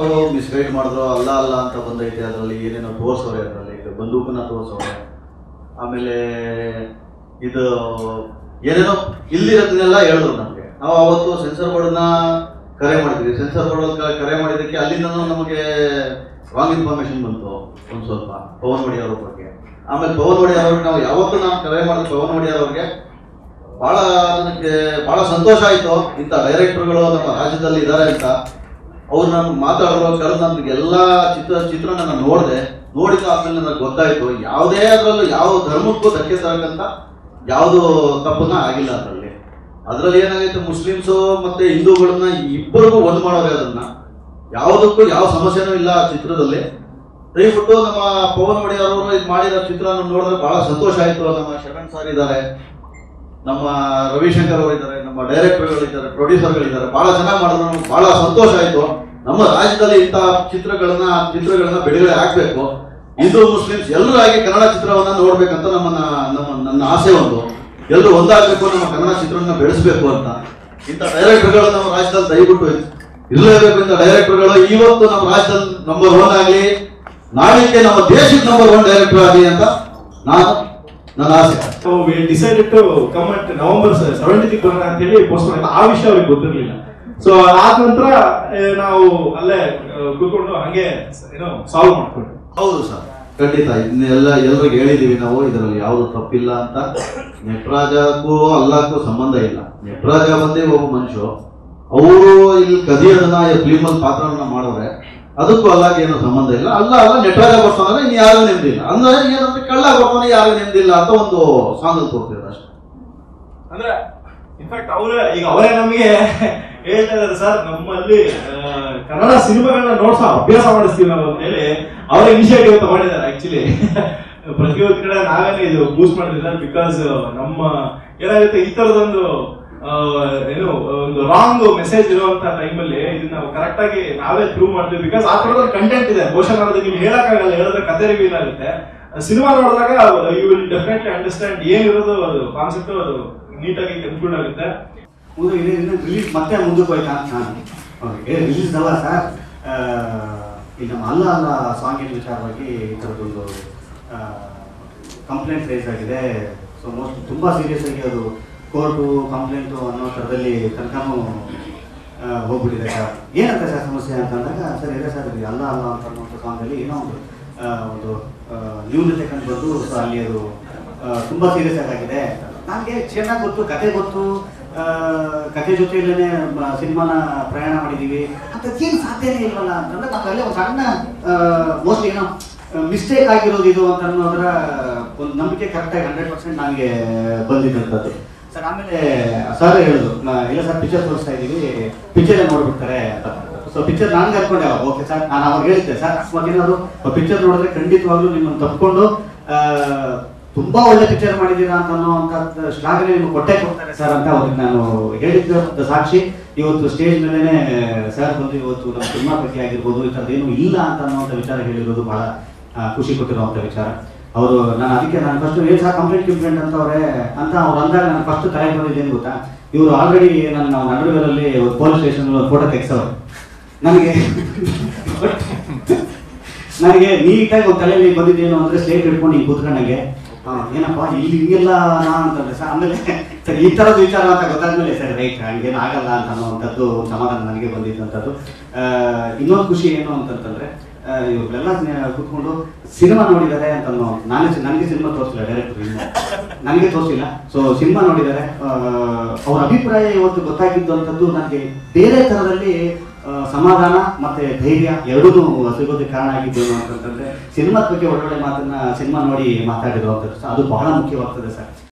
misguide ಮಾಡಿದ್ರು ಅಲ್ಲ ಅಲ್ಲ ಅಂತ ಬಂದೈತೆ ಅದರಲ್ಲಿ ಏನೇನೋ ತೋರ್ಸವ್ರೆ ಅದರಲ್ಲಿ ಬಂದೂಕನ್ನ ತೋರ್ಸವ್ರೆ ಆಮೇಲೆ ಇದು ಏನೇನೋ ಇಲ್ದಿರೋದನ್ನೆಲ್ಲ ಹೇಳಿದ್ರು ನಮಗೆ ನಾವು ಅವತ್ತು ಸೆನ್ಸರ್ ಬೋರ್ಡ್ನ ಕರೆ ಮಾಡಿದ್ವಿ ಸೆನ್ಸರ್ ಬೋರ್ಡ್ ಕರೆ ಮಾಡಿದ್ದಕ್ಕೆ ಅಲ್ಲಿಂದನೂ ನಮಗೆ ರಾಂಗ್ ಇನ್ಫಾರ್ಮೇಶನ್ ಬಂತು ಒಂದು ಸ್ವಲ್ಪ ಪವನ್ ಒಡೆಯರ್ ಅವ್ರ ಬಗ್ಗೆ ಆಮೇಲೆ ಪವನ್ ಒಡೆಯರ್ ಅವ್ರಿಗೆ ನಾವು ಯಾವತ್ತೂ ನಾನು ಕರೆ ಮಾಡಿದ ಪವನ್ ಒಡೆಯರ್ ಅವ್ರಿಗೆ ಬಹಳ ನನಗೆ ಬಹಳ ಸಂತೋಷ ಆಯ್ತು ಇಂಥ ಡೈರೆಕ್ಟರ್ಗಳು ನಮ್ಮ ರಾಜ್ಯದಲ್ಲಿ ಇದ್ದಾರೆ ಅಂತ ಅವ್ರು ನಾನು ಮಾತಾಡಿದ್ರು ಕರೆದು ನನಗೆ ಎಲ್ಲ ಚಿತ್ರ ಚಿತ್ರ ನಾನು ನೋಡಿದೆ ನೋಡಿದ ಆದ್ಮೇಲೆ ನನಗೆ ಗೊತ್ತಾಯ್ತು ಯಾವುದೇ ಅದರಲ್ಲೂ ಯಾವ ಧರ್ಮಕ್ಕೂ ಧಕ್ಕೆ ತರಕಂತ ಯಾವುದು ತಪ್ಪನ್ನ ಆಗಿಲ್ಲ ಅದರಲ್ಲಿ ಅದರಲ್ಲಿ ಏನಾಗೈತೆ ಮುಸ್ಲಿಮ್ಸು ಮತ್ತೆ ಹಿಂದೂಗಳನ್ನ ಇಬ್ಬರಿಗೂ ಒಂದು ಮಾಡೋರೆ ಅದನ್ನ ಯಾವುದಕ್ಕೂ ಯಾವ ಸಮಸ್ಯೆನೂ ಇಲ್ಲ ಆ ಚಿತ್ರದಲ್ಲಿ ದಯವಿಟ್ಟು ನಮ್ಮ ಪವನ್ ಒಡೆಯರ್ ಅವರು ಇದು ಮಾಡಿರೋ ಚಿತ್ರ ನೋಡಿದ್ರೆ ಬಹಳ ಸಂತೋಷ ಆಯ್ತು ನಮ್ಮ ಶರಣ್ ಸರ್ ಇದ್ದಾರೆ ನಮ್ಮ ರವಿಶಂಕರ್ ಅವರು ಇದ್ದಾರೆ ನಮ್ಮ ಡೈರೆಕ್ಟರ್ಗಳು ಇದ್ದಾರೆ ಪ್ರೊಡ್ಯೂಸರ್ಗಳಿದ್ದಾರೆ ಬಹಳ ಚೆನ್ನಾಗಿ ಮಾಡಿದ್ರು ನಮ್ಗೆ ಬಹಳ ಸಂತೋಷ ಆಯ್ತು ನಮ್ಮ ರಾಜ್ಯದಲ್ಲಿ ಇಂಥ ಚಿತ್ರಗಳನ್ನ ಚಿತ್ರಗಳನ್ನ ಬಿಡುಗಡೆ ಆಗ್ಬೇಕು ಹಿಂದೂ ಮುಸ್ಲಿಮ್ಸ್ ಎಲ್ಲರೂ ಆಗಿ ಕನ್ನಡ ಚಿತ್ರವನ್ನ ನೋಡ್ಬೇಕಂತ ನಮ್ಮನ್ನ ನಮ್ಮ ನನ್ನ ಆಸೆ ಒಂದು ಎಲ್ಲರೂ ಒಂದಾಗಬೇಕು ನಮ್ಮ ಕನ್ನಡ ಚಿತ್ರವನ್ನ ಬೆಳೆಸಬೇಕು ಅಂತ ಇಂಥ ಡೈರೆಕ್ಟರ್ಗಳು ನಮ್ಮ ರಾಜ್ಯದಲ್ಲಿ ದಯವಿಟ್ಟು ಇರಲೇಬೇಕು ಇಂಥ ಡೈರೆಕ್ಟರ್ಗಳು ಇವತ್ತು ನಮ್ಮ ರಾಜ್ಯದಲ್ಲಿ ನಂಬರ್ ಒನ್ ಆಗಲಿ ನಾಳಿಕೆ ನಮ್ಮ ದೇಶದ ನಂಬರ್ ಒನ್ ಡೈರೆಕ್ಟರ್ ಆಗಲಿ ಅಂತ ನಾನು ನನ್ನ ಆಸೆ so we decided to come at November seventeen ಬರೋಣ ಅಂತ ಹೇಳಿ ಪೋಸ್ಟ್ ಮಾಡಿದ ಆ ವಿಷಯ ಅವ್ರಿಗೆ ಗೊತ್ತಿರಲಿಲ್ಲ ಸೊ ಆದ ನಂತರ ಆ, ನಾವು ಅಲ್ಲೇ ಆ, ಕೂತ್ಕೊಂಡು ಹಂಗೆ ಏನೋ ಸಾಲ್ವ್ ಮಾಡ್ಕೊಂಡು ಹೌದು ಸರ್ ಖಂಡಿತ ಇದನ್ನೆಲ್ಲ ಎಲ್ರಿಗೂ ಹೇಳಿದೀವಿ ನಾವು ಇದರಲ್ಲಿ ಯಾವುದು ತಪ್ಪಿಲ್ಲ ಅಂತ ನಟರಾಜಕ್ಕೂ ಅಲ್ಲಕ್ಕೂ ಸಂಬಂಧ ಇಲ್ಲ ನಟರಾಜ ಬಂದೇ ಒಬ್ಬ ಮನುಷ್ಯ ಅವರು ಇಲ್ಲಿ ಕದಿಯೋದನ್ನ ಫಿಲ್ಮಲ್ಲಿ ಪಾತ್ರವನ್ನ ಮಾಡೋರೆ ಅದಕ್ಕೂ ಅಲ್ಲಾಗ ಏನು ಸಂಬಂಧ ಇಲ್ಲ ಅಲ್ಲ ಅಲ್ಲ ನಟರಾಜ ಬರ್ತಾನೆ ಇನ್ನು ಯಾರು ನೆಮ್ಮದಿಲ್ಲ ಅಂದ್ರೆ ಏನಂದ್ರೆ ಕಳ್ಳ ಬರ್ತಾನೆ ಯಾರು ನೆಮ್ಮದಿಲ್ಲ ಅಂತ ಒಂದು ಸಾಂಗ್ ಅಲ್ಲಿ ಕೊಡ್ತಿದ್ದಾರೆ ಅಷ್ಟೇ ಅಂದ್ರೆ ಇನ್ಫ್ಯಾಕ್ಟ್ ಅವರೇ ಈಗ ಅವರೇ ನಮಗೆ ಹೇಳ್ತಾ ಇದಾರೆ ಸರ್ ನಮ್ಮಲ್ಲಿ ಆ, ಕನ್ನಡ ಸಿನಿಮಾಗಳನ್ನ ನೋಡ್ಸೋ ಅಭ್ಯಾಸ ಮಾಡಿಸ್ತೀವಿ ನಾವು ಅಂತ ಹೇಳಿ ಅವರೇ ಇನಿಷಿಯೇಟಿವ್ ತಗೊಂಡಿದ್ದಾರೆ ಆಕ್ಚುಲಿ ಪ್ರತಿಯೊಂದು ಕಡೆ ನಾವೇನೆ ಇದು ಬೂಸ್ಟ್ ಮಾಡಿದ್ದಾರೆ ಬಿಕಾಸ್ ನಮ್ಮ ಏನಾಗುತ್ತೆ ಈ ತರದೊಂದು ಆ, ಏನು ಒಂದು ರಾಂಗ್ ಮೆಸೇಜ್ ಇರುವಂತ ಟೈಮಲ್ಲಿ ಇದನ್ನ ನಾವು ಕರೆಕ್ಟ್ ಆಗಿ ನಾವೇ ಪ್ರೂವ್ ಮಾಡ್ತೀವಿ ಬಿಕಾಸ್ ಆ ತರದ ಕಂಟೆಂಟ್ ಇದೆ ಬಹುಶಃ ಮಾಡೋದು ನೀವು ಹೇಳಕ್ಕಾಗಲ್ಲ ಹೇಳಿದ್ರೆ ಕತೆ ರಿವೀಲ್ ಆಗುತ್ತೆ ಸಿನಿಮಾ ನೋಡಿದಾಗ ಯು ವಿಲ್ ಡೆಫಿನೆಟ್ಲಿ ಅಂಡರ್ಸ್ಟ್ಯಾಂಡ್ ಏನಿರೋದು ಅದು ಕಾನ್ಸೆಪ್ಟ್ ಅದು ನೀಟಾಗಿ ಕನ್ಕ್ಲೂಡ್ ಆಗುತ್ತೆ ಮುಂದೆ ಇದೆ ರಿಲೀಸ್ ಮತ್ತೆ ಮುಂದಕ್ಕೆ ಹೋಯ್ತಾ ಅಂತ ನಾನು ಓಕೆ ರಿಲೀಸ್ ಅಲ್ಲ ಸರ್ ಈ ನಮ್ಮ ಅಲ್ಲ ಅಲ್ಲ ಸಾಂಗಿನ ವಿಚಾರವಾಗಿ ಈ ಥರದ್ದೊಂದು ಕಂಪ್ಲೇಂಟ್ ರೇಸ್ ಆಗಿದೆ ಸೊ ಮೋಸ್ಟ್ ತುಂಬ ಸೀರಿಯಸ್ ಆಗಿ ಅದು ಕೋರ್ಟು ಕಂಪ್ಲೇಂಟು ಅನ್ನೋ ಥರದಲ್ಲಿ ತನಕನೂ ಹೋಗ್ಬಿಟ್ಟಿದೆ ಸರ್ ಏನಂತ ಸರ್ ಸಮಸ್ಯೆ ಅಂತ ಅಂದಾಗ ಸರ್ ಇದೆ ಸರ್ ಇದು ಅಲ್ಲ ಅಲ್ಲ ಅಂತ ಅನ್ನೋಂಥ ಸಾಂಗಲ್ಲಿ ಏನೋ ಒಂದು ಆ, ಒಂದು ಆ, ನ್ಯೂನತೆ ಕಂಡು ಬಂದು ಸೊ ಅಲ್ಲಿ ಅದು ಆ, ತುಂಬಾ ಸೀರಿಯಸ್ ಆಗಿದೆ ನನಗೆ ಚೆನ್ನಾಗಿ ಗೊತ್ತು ಕತೆ ಗೊತ್ತು ಆ, ಕತೆ ಜೊತೆಯಲ್ಲೇ ಸಿನಿಮಾನ ಪ್ರಯಾಣ ಮಾಡಿದೀವಿ ಅಂತದ್ದೇನು ಸಾಧ್ಯನೇ ಇಲ್ವಲ್ಲ ಅಂತಂದ್ರೆ ನಮ್ಗೆ ಅಲ್ಲೇ ಒಂದು ಸಣ್ಣ ಮೋಸ್ಟ್ಲಿ ಏನೋ ಮಿಸ್ಟೇಕ್ ಆಗಿರೋದು ಇದು ಅಂತ ಅನ್ನೋದರ ಒಂದು ನಂಬಿಕೆ ಕರೆಕ್ಟಾಗಿ ಹಂಡ್ರೆಡ್ ಪರ್ಸೆಂಟ್ ನನಗೆ ಬಂದಿದ್ದಂಥದ್ದು ಸರ್ ಆಮೇಲೆ ಸರ್ ಹೇಳಿದ್ರು ನಾ- ಇಲ್ಲ ಸರ್ ಪಿಕ್ಚರ್ ತೋರಿಸ್ತಾ ಇದ್ದೀವಿ ಪಿಕ್ಚರ್ ನೋಡ್ಬಿಡ್ತಾರೆ ಅಂತ ಸೊ ಪಿಕ್ಚರ್ ನಾನು ಅನ್ಕೊಂಡೆ ಓಕೆ ಸರ್ ನಾನು ಅವಾಗ ಹೇಳಿದ್ದೆ ಸರ್ ಅಕಸ್ಮಾತ್ ಏನಾದ್ರು ಪಿಕ್ಚರ್ ನೋಡಿದ್ರೆ ಖಂಡಿತವಾಗ್ಲೂ ನಿಮ್ಮನ್ನು ತಪ್ಪಿಕೊಂಡು ಆ, ತುಂಬಾ ಒಳ್ಳೆ ಪಿಕ್ಚರ್ ಮಾಡಿದ್ದೀರಾ ಅಂತ ಅನ್ನೋಂಥ ಶ್ಲಾಘನೆ ನಿಮ್ಗೆ ಕೊಟ್ಟೆ ಕೊಡ್ತಾರೆ ಸರ್ ಅಂತ ಅವ್ರಿಗೆ ನಾನು ಹೇಳಿದ್ದ ಒಂದು ಸಾಕ್ಷಿ ಇವತ್ತು ಸ್ಟೇಜ್ ಮೇಲೆನೆ ಸರ್ ಬಂದು ಇವತ್ತು ನಮ್ಮ ಸಿನಿಮಾ ಬಗ್ಗೆ ಆಗಿರ್ಬೋದು ಈ ಥರದ್ದು ಏನು ಇಲ್ಲ ಅಂತ ಅನ್ನೋಂಥ ವಿಚಾರ ಹೇಳಿರೋದು ಬಹಳ ಆ, ಖುಷಿ ಕೊಟ್ಟಿರುವಂಥ ವಿಚಾರ ಅವರು ನಾನು ಅದಕ್ಕೆ ನಾನು ಫಸ್ಟ್ ಏನು ಸಹ ಕಂಪ್ಲೇಂಟ್ ಕಂಪ್ಲೇಂಟ್ ಅಂತವ್ರೆ ಅಂತ ಅವ್ರು ಅಂದಾಗ ನಾನು ಫಸ್ಟ್ ತಲೆಗೆ ಬಂದಿದ್ದೇನು ಗೊತ್ತಾ ಇವರು ಆಲ್ರೆಡಿ ನನ್ನ ನಡುವೆರಲ್ಲಿ ಪೊಲೀಸ್ ಸ್ಟೇಷನ್ ಫೋಟೋ ತೆಗ್ಸವ್ರು ನನಗೆ ನನಗೆ ನೀಟಾಗಿ ಒಂದು ತಲೆಯಲ್ಲಿ ಬಂದಿದ್ದೇನು ಅಂದ್ರೆ ಸ್ಲೇಟ್ ಹಿಡ್ಕೊಂಡು ಹಿಂಗೆ ಕೂತ್ಕೊಂಡಂಗೆ ಆ, ಏನಪ್ಪ ಇಲ್ಲಿ ಹಿಂಗೆಲ್ಲ ನಾ ಅಂತಂದ್ರೆ ಸರ್ ಆಮೇಲೆ ಸರ್ ಈ ಥರದ ವಿಚಾರ ಅಂತ ಗೊತ್ತಾದ್ಮೇಲೆ ಸರಿ ರೈಟ್ ಹಂಗೇನು ಆಗಲ್ಲ ಅಂತ ಅನ್ನೋವಂಥದ್ದು ಒಂದು ಸಮಾಧಾನ ನನಗೆ ಬಂದಿದ್ದಂಥದ್ದು ಆ, ಇನ್ನೊಂದು ಖುಷಿ ಏನು ಅಂತಂತಂದ್ರೆ ಆ, ಇವ್ರೆಲ್ಲ ಸ್ನೇ- ಕೂತ್ಕೊಂಡು ಸಿನಿಮಾ ನೋಡಿದ್ದಾರೆ ಅಂತ ಅನ್ನೋ ನಾನೇ ನನಗೆ ಸಿನಿಮಾ ತೋರಿಸಿಲ್ಲ ಡೈರೆಕ್ಟರ್ ನನಗೆ ತೋರಿಸಿಲ್ಲ ಸೊ ಸಿನಿಮಾ ನೋಡಿದ್ದಾರೆ ಆ, ಅವ್ರ ಅಭಿಪ್ರಾಯ ಇವತ್ತು ಗೊತ್ತಾಗಿದ್ದಂಥದ್ದು ನನಗೆ ಬೇರೆ ಥರದಲ್ಲಿ ಆ, ಸಮಾಧಾನ ಮತ್ತೆ ಧೈರ್ಯ ಎರಡೂ ಸಿಗೋದಕ್ಕೆ ಕಾರಣ ಆಗಿದ್ದೇನು ಅಂತಂತಂದ್ರೆ ಸಿನಿಮಾದ ಬಗ್ಗೆ ಒಳ್ಳೊಳ್ಳೆ ಮಾತನ್ನ ಸಿನಿಮಾ ನೋಡಿ ಮಾತಾಡಿರುವಂಥದ್ದು ಅದು ಬಹಳ ಮುಖ್ಯವಾಗ್ತದೆ ಸರ್